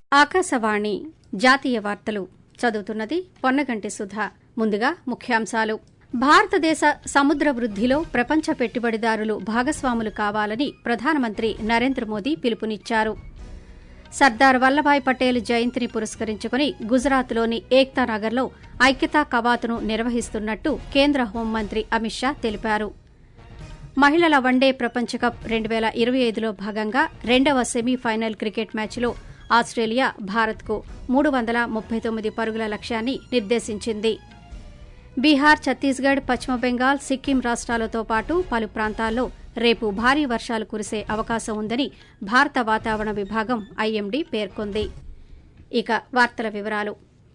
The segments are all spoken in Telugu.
ఆకాశవాణి జాతీయ వార్తలు చదువుతున్నది పొన్నగంటి సుధా ముందుగా ముఖ్యాంశాలు భారతదేశ సముద్ర వృద్దిలో ప్రపంచ పెట్టుబడిదారులు భాగస్వాములు కావాలని ప్రధానమంత్రి నరేంద్ర మోదీ పిలుపునిచ్చారు సర్దార్ వల్లభాయ్ పటేల్ జయంతిని పురస్కరించుకుని గుజరాత్లోని ఏక్తా నగర్లో ఐక్యతా కవాతును నిర్వహిస్తున్నట్టు కేంద్ర హోంమంత్రి అమిత్ షా తెలిపారు మహిళల వన్డే ప్రపంచ కప్ రెండు వేల ఇరవై ఐదులో భాగంగా రెండవ సెమీఫైనల్ క్రికెట్ మ్యాచ్లో ఆస్ట్రేలియా భారత్కు మూడు వందల ముప్పై తొమ్మిది పరుగుల లక్ష్యాన్ని నిర్దేశించింది బీహార్ ఛత్తీస్గఢ్ పశ్చిమ బెంగాల్ సిక్కిం రాష్ట్రాలతో పాటు పలు ప్రాంతాల్లో రేపు భారీ వర్షాలు కురిసే అవకాశం ఉందని భారత వాతావరణ విభాగం ఐఎండీ పేర్కొంది ఇక వార్తల వివరాలు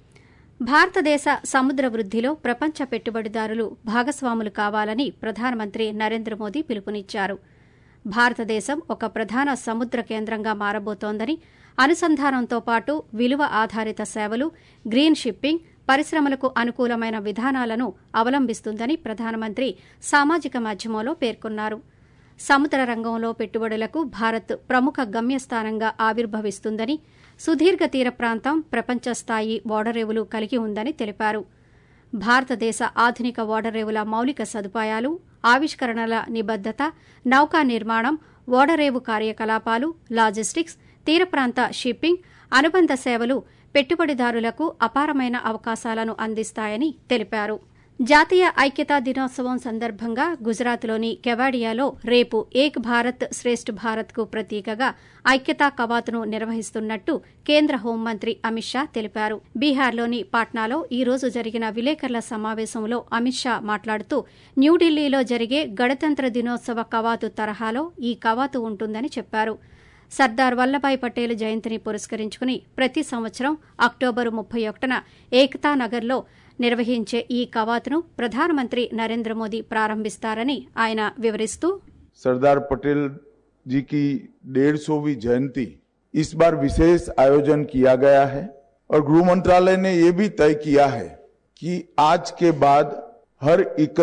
భారతదేశ సముద్ర వృద్దిలో ప్రపంచ పెట్టుబడిదారులు భాగస్వాములు కావాలని ప్రధానమంత్రి నరేంద్ర మోదీ పిలుపునిచ్చారు భారతదేశం ఒక ప్రధాన సముద్ర కేంద్రంగా మారబోతోందని అనుసంధానంతో పాటు విలువ ఆధారిత సేవలు గ్రీన్ షిప్పింగ్ పరిశ్రమలకు అనుకూలమైన విధానాలను అవలంబిస్తుందని ప్రధానమంత్రి సామాజిక మాధ్యమంలో పేర్కొన్నారు సముద్ర రంగంలో పెట్టుబడులకు భారత్ ప్రముఖ గమ్యస్థానంగా ఆవిర్భవిస్తుందని సుదీర్ఘ తీర ప్రాంతం ప్రపంచ స్థాయి ఓడరేవులు కలిగి ఉందని తెలిపారు భారతదేశ ఆధునిక ఓడరేవుల మౌలిక సదుపాయాలు ఆవిష్కరణల నిబద్దత నౌకా నిర్మాణం ఓడరేవు కార్యకలాపాలు లాజిస్టిక్స్ తీర ప్రాంత షిప్పింగ్ అనుబంధ సేవలు పెట్టుబడిదారులకు అపారమైన అవకాశాలను అందిస్తాయని తెలిపారు జాతీయ ఐక్యతా దినోత్సవం సందర్భంగా గుజరాత్లోని కెవాడియాలో రేపు ఏక్ భారత్ శ్రేష్ఠ భారత్కు ప్రతీకగా ఐక్యతా కవాతును నిర్వహిస్తున్నట్టు కేంద్ర హోంమంత్రి అమిత్ షా తెలిపారు బీహార్లోని పాట్నాలో ఈ రోజు జరిగిన విలేకరుల సమావేశంలో అమిత్ షా మాట్లాడుతూ న్యూఢిల్లీలో జరిగే గణతంత్ర దినోత్సవ కవాతు తరహాలో ఈ కవాతు ఉంటుందని చెప్పారు సర్దార్ వల్లభాయ్ పటేల్ జయంతిని పురస్కరించుకుని ప్రతి సంవత్సరం అక్టోబరు ముప్పై ఒకటిన ఏకతా నగర్లో నిర్వహించే ఈ కవాతును ప్రధానమంత్రి నరేంద్ర మోదీ ప్రారంభిస్తారని ఆయన వివరిస్తూ सरदार पटेल जी की डेढ़ सौवीं जयंती इस बार विशेष आयोजन किया गया है और गृह मंत्रालय ने ये भी तय किया है कि आज के बाद हर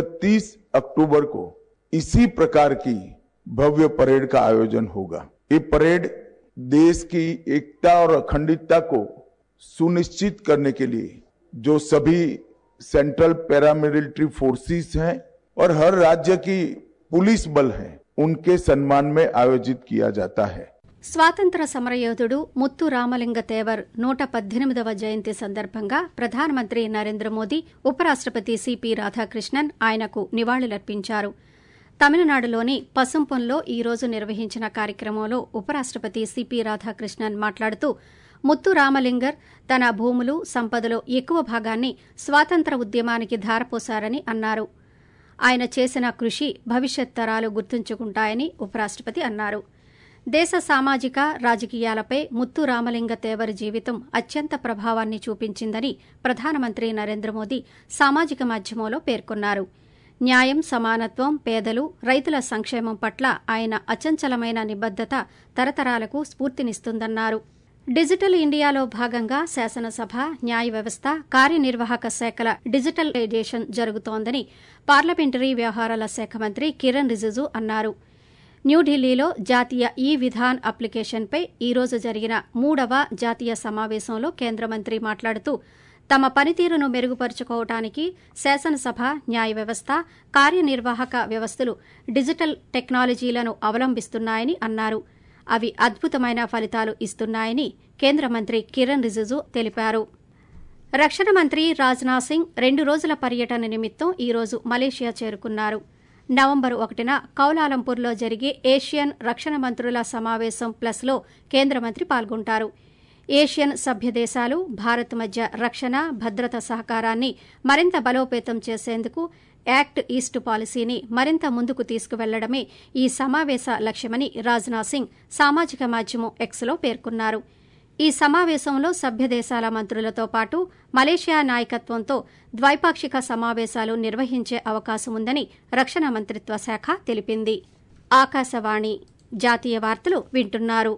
31 अक्टूबर को इसी प्रकार की भव्य परेड का आयोजन होगा ये परेड देश की एकता और अखंडितता को सुनिश्चित करने के लिए जो सभी सेंट्रल पैरामिलिट्री फोर्सेस हैं और हर राज्य की पुलिस बल हैं उनके सम्मान में आयोजित किया जाता है స్వాతంత్ర సమరయోధుడు ముత్తు రామలింగ తేవర్ నూట పద్దెనిమిదవ జయంతి సందర్భంగా ప్రధానమంత్రి నరేంద్ర మోదీ ఉపరాష్టపతి సిపి రాధాకృష్ణన్ ఆయనకు నివాళులర్పించారు తమిళనాడులోని పసుంపంలో ఈ రోజు నిర్వహించిన కార్యక్రమంలో ఉపరాష్టపతి సిపి రాధాకృష్ణన్ మాట్లాడుతూ ముత్తు రామలింగర్ తన భూములు సంపదలో ఎక్కువ భాగాన్ని స్వాతంత్ర ఉద్యమానికి ధారపోశారని అన్నారు ఆయన చేసిన కృషి భవిష్యత్ తరాలు గుర్తుంచుకుంటాయని ఉపరాష్టపతి అన్నారు దేశ సామాజిక రాజకీయాలపై ముత్తు రామలింగ తేవర్ జీవితం అత్యంత ప్రభావాన్ని చూపించిందని ప్రధానమంత్రి నరేంద్ర మోదీ సామాజిక మాధ్యమంలో పేర్కొన్నారు న్యాయం సమానత్వం పేదలు రైతుల సంక్షేమం పట్ల ఆయన అచంచలమైన నిబద్దత తరతరాలకు స్ఫూర్తినిస్తుందన్నారు డిజిటల్ ఇండియాలో భాగంగా శాసనసభ న్యాయ వ్యవస్థ కార్యనిర్వాహక శాఖల డిజిటలైజేషన్ జరుగుతోందని పార్లమెంటరీ వ్యవహారాల శాఖ మంత్రి కిరణ్ రిజిజు అన్నారు న్యూఢిల్లీలో జాతీయ ఈ విధాన్ అప్లికేషన్పై ఈ రోజు జరిగిన మూడవ జాతీయ సమావేశంలో కేంద్ర మంత్రి మాట్లాడుతూ తమ పనితీరును మెరుగుపరుచుకోవటానికి శాసనసభ న్యాయ వ్యవస్థ కార్యనిర్వాహక వ్యవస్థలు డిజిటల్ టెక్నాలజీలను అవలంబిస్తున్నాయని అన్నారు అవి అద్భుతమైన ఫలితాలు ఇస్తున్నాయని కేంద్ర మంత్రి కిరణ్ రిజిజు తెలిపారు రక్షణ మంత్రి రాజ్నాథ్ సింగ్ రెండు రోజుల పర్యటన నిమిత్తం ఈ రోజు మలేషియా చేరుకున్నారు నవంబర్ ఒకటిన కౌలాలంపూర్లో జరిగే ఏషియన్ రక్షణ మంత్రుల సమావేశం ప్లస్లో కేంద్ర మంత్రి పాల్గొంటారు ఏషియన్ సభ్య దేశాలు భారత్ మధ్య రక్షణ భద్రత సహకారాన్ని మరింత బలోపేతం చేసేందుకు యాక్ట్ ఈస్ట్ పాలసీని మరింత ముందుకు తీసుకువెళ్లడమే ఈ సమావేశ లక్ష్యమని రాజ్నాథ్ సింగ్ సామాజిక మాధ్యమం ఎక్స్లో పేర్కొన్నారు ఈ సమావేశంలో సభ్య దేశాల మంత్రులతో పాటు మలేషియా నాయకత్వంతో ద్వైపాక్షిక సమావేశాలు నిర్వహించే అవకాశం ఉందని రక్షణ మంత్రిత్వ శాఖ తెలిపింది ఆకాశవాణి జాతీయ వార్తలు వింటున్నారు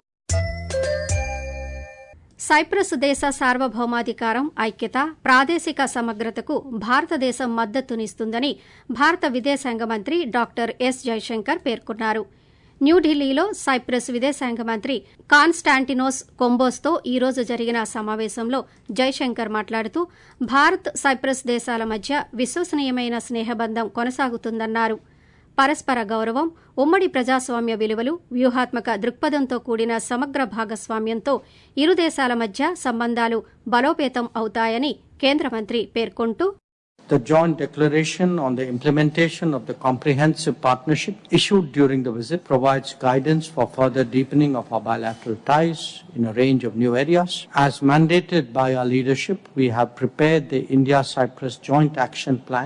సైప్రస్ దేశ సార్వభౌమాధికారం ఐక్యత ప్రాదేశిక సమగ్రతకు భారతదేశం మద్దతునిస్తుందని భారత విదేశాంగ మంత్రి డాక్టర్ ఎస్ జైశంకర్ పేర్కొన్నారు న్యూఢిల్లీలో సైప్రస్ విదేశాంగ మంత్రి కాన్స్టాంటినోస్ కొంబోస్తో ఈ రోజు జరిగిన సమావేశంలో జైశంకర్ మాట్లాడుతూ భారత్ సైప్రస్ దేశాల మధ్య విశ్వసనీయమైన స్నేహబంధం కొనసాగుతుందన్నారు పరస్పర గౌరవం ఉమ్మడి ప్రజాస్వామ్య విలువలు వ్యూహాత్మక దృక్పథంతో కూడిన సమగ్ర భాగస్వామ్యంతో ఇరు దేశాల మధ్య సంబంధాలు బలోపేతం అవుతాయని కేంద్ర మంత్రి పేర్కొంటూ The joint declaration on the implementation of the comprehensive partnership issued during the visit provides guidance for further deepening of our bilateral ties in a range of new areas. As mandated by our leadership, we have prepared the India-Cyprus Joint Action Plan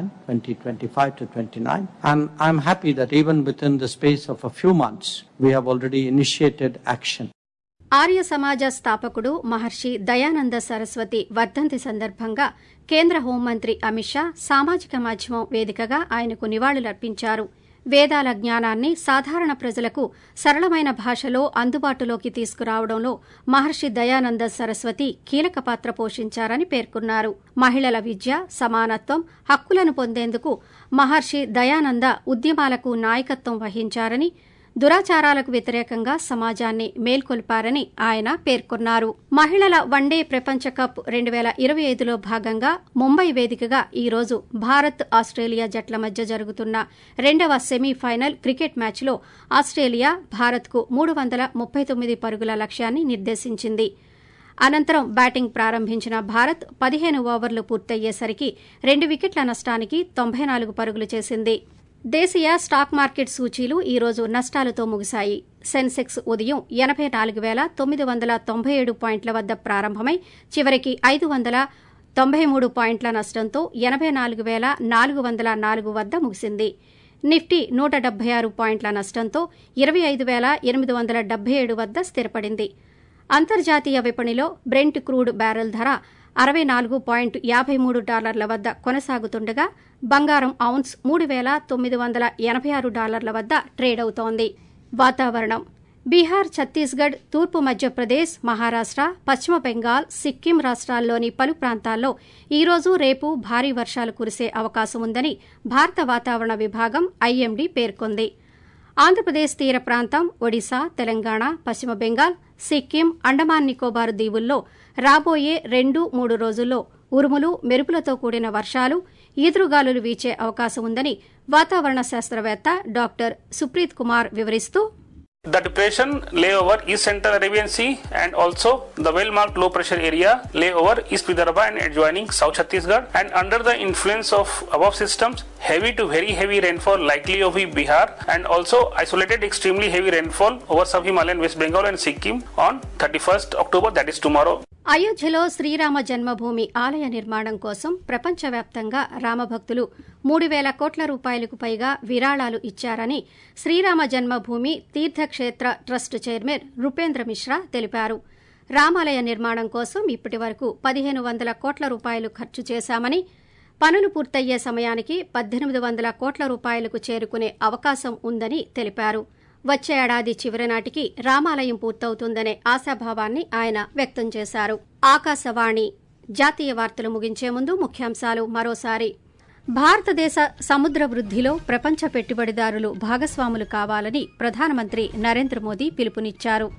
2025 to 29, and I'm happy that even within the space of a few months, we have already initiated action. Arya సమాజ స్థాపకుడు మహర్షి దయానంద సరస్వతి వర్ధంతి సందర్భంగా కేంద్ర హోంమంత్రి అమిత్ షా సామాజిక మాధ్యమం వేదికగా ఆయనకు నివాళులర్పించారు వేదాల జ్ఞానాన్ని సాధారణ ప్రజలకు సరళమైన భాషలో అందుబాటులోకి తీసుకురావడంలో మహర్షి దయానంద సరస్వతి కీలక పాత్ర పోషించారని పేర్కొన్నారు మహిళల విద్య సమానత్వం హక్కులను పొందేందుకు మహర్షి దయానంద ఉద్యమాలకు నాయకత్వం వహించారని దురాచారాలకు వ్యతిరేకంగా సమాజాన్ని మేల్కొల్పారని ఆయన పేర్కొన్నారు మహిళల వన్డే ప్రపంచ కప్ రెండు వేల ఇరవై ఐదులో భాగంగా ముంబై వేదికగా ఈ రోజు భారత్ ఆస్ట్రేలియా జట్ల మధ్య జరుగుతున్న రెండవ సెమీఫైనల్ క్రికెట్ మ్యాచ్లో ఆస్ట్రేలియా భారత్కు మూడు వందల ముప్పై తొమ్మిది పరుగుల లక్ష్యాన్ని నిర్దేశించింది అనంతరం బ్యాటింగ్ ప్రారంభించిన భారత్ పదిహేను ఓవర్లు పూర్తయ్యేసరికి రెండు వికెట్ల నష్టానికి తొంభై నాలుగు పరుగులు చేసింది దేశీయ స్టాక్ మార్కెట్ సూచీలు ఈ రోజు నష్టాలతో ముగిశాయి సెన్సెక్స్ ఉదయం ఎనబై నాలుగు వేల తొమ్మిది వందల తొంభై ఏడు పాయింట్ల వద్ద ప్రారంభమై చివరికి ఐదు వందల తొంభై మూడు పాయింట్ల నష్టంతో ఎనబై నాలుగు వేల నాలుగు వందల నాలుగు వద్ద ముగిసింది నిఫ్టీ నూట డెబ్బై ఆరు పాయింట్ల నష్టంతో ఇరవై ఐదు వేల ఎనిమిది వందల డెబ్బై ఏడు వద్ద స్థిరపడింది అంతర్జాతీయ విపణిలో బ్రెంట్ క్రూడ్ బ్యారెల్ ధర అరవై నాలుగు పాయింట్ యాభై మూడు డాలర్ల వద్ద కొనసాగుతుండగా బంగారం ఔన్స్ మూడు వేల తొమ్మిది వందల ఎనభై ఆరు డాలర్ల వద్ద ట్రేడ్ అవుతోంది వాతావరణం బీహార్ ఛత్తీస్గఢ్ తూర్పు మధ్యప్రదేశ్ మహారాష్ట పశ్చిమ బెంగాల్ సిక్కిం రాష్ట్రాల్లోని పలు ప్రాంతాల్లో ఈ రోజు రేపు భారీ వర్షాలు కురిసే అవకాశం ఉందని భారత వాతావరణ విభాగం ఐఎండీ పేర్కొంది ఆంధ్రప్రదేశ్ తీర ప్రాంతం ఒడిశా తెలంగాణ పశ్చిమ బెంగాల్ సిక్కిం అండమాన్ నికోబార్ దీవుల్లో రాబోయే రెండు మూడు రోజుల్లో ఉరుములు మెరుపులతో కూడిన వర్షాలు ఈదురుగాలులు వీచే అవకాశం ఉందని వాతావరణ శాస్త్రవేత్త డాక్టర్ సుప్రీత్ కుమార్ వివరిస్తూ The depression lay over East Central Arabian Sea and also the well-marked low pressure area lay over East Vidarbha and adjoining South Chhattisgarh and under the influence of above systems heavy to very heavy rainfall likely over Bihar and also isolated extremely heavy rainfall over sub-Himalayan West Bengal and Sikkim on 31st October that is tomorrow. అయోధ్యలో శ్రీరామ జన్మభూమి ఆలయ నిర్మాణం కోసం ప్రపంచవ్యాప్తంగా రామభక్తులు మూడు వేల కోట్ల రూపాయలకు పైగా విరాళాలు ఇచ్చారని శ్రీరామ జన్మభూమి తీర్థక్షేత్ర ట్రస్ట్ చైర్మన్ రూపేంద్ర మిశ్రా తెలిపారు రామాలయ నిర్మాణం కోసం ఇప్పటి వరకు పదిహేను వందల కోట్ల రూపాయలు ఖర్చు చేశామని పనులు పూర్తయ్యే సమయానికి పద్దెనిమిది వందల కోట్ల రూపాయలకు చేరుకునే అవకాశం ఉందని తెలిపారు వచ్చే ఏడాది చివరి నాటికి రామాలయం పూర్తవుతుందనే ఆశాభావాన్ని ఆయన వ్యక్తం చేశారు ఆకాశవాణి జాతీయ వార్తలు ముగించే ముందు ముఖ్యాంశాలు మరోసారి భారతదేశ సముద్ర వృద్దిలో ప్రపంచ పెట్టుబడిదారులు భాగస్వాములు కావాలని ప్రధానమంత్రి నరేంద్ర మోదీ పిలుపునిచ్చారు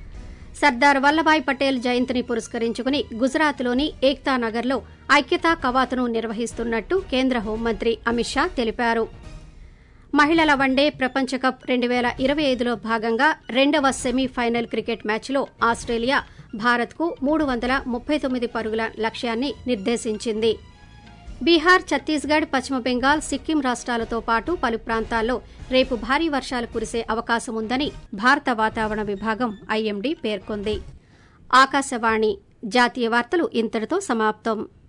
సర్దార్ వల్లభాయ్ పటేల్ జయంతిని పురస్కరించుకుని గుజరాత్లోని ఏక్తా నగర్లో ఐక్యతా కవాతును నిర్వహిస్తున్నట్టు కేంద్ర హోంమంత్రి అమిత్ షా తెలిపారు మహిళల వన్డే ప్రపంచ కప్ రెండు వేల ఇరవై ఐదులో భాగంగా రెండవ సెమీఫైనల్ క్రికెట్ మ్యాచ్లో ఆస్ట్రేలియా భారత్కు మూడు వందల ముప్పై తొమ్మిది పరుగుల లక్ష్యాన్ని నిర్దేశించింది బీహార్ ఛత్తీస్గఢ్ పశ్చిమ బెంగాల్ సిక్కిం రాష్ట్రాలతో పాటు పలు ప్రాంతాల్లో రేపు భారీ వర్షాలు కురిసే అవకాశం ఉందని భారత వాతావరణ విభాగం ఐఎండీ పేర్కొంది ఆకాశవాణి జాతీయ వార్తలు ఇంతటితో సమాప్తం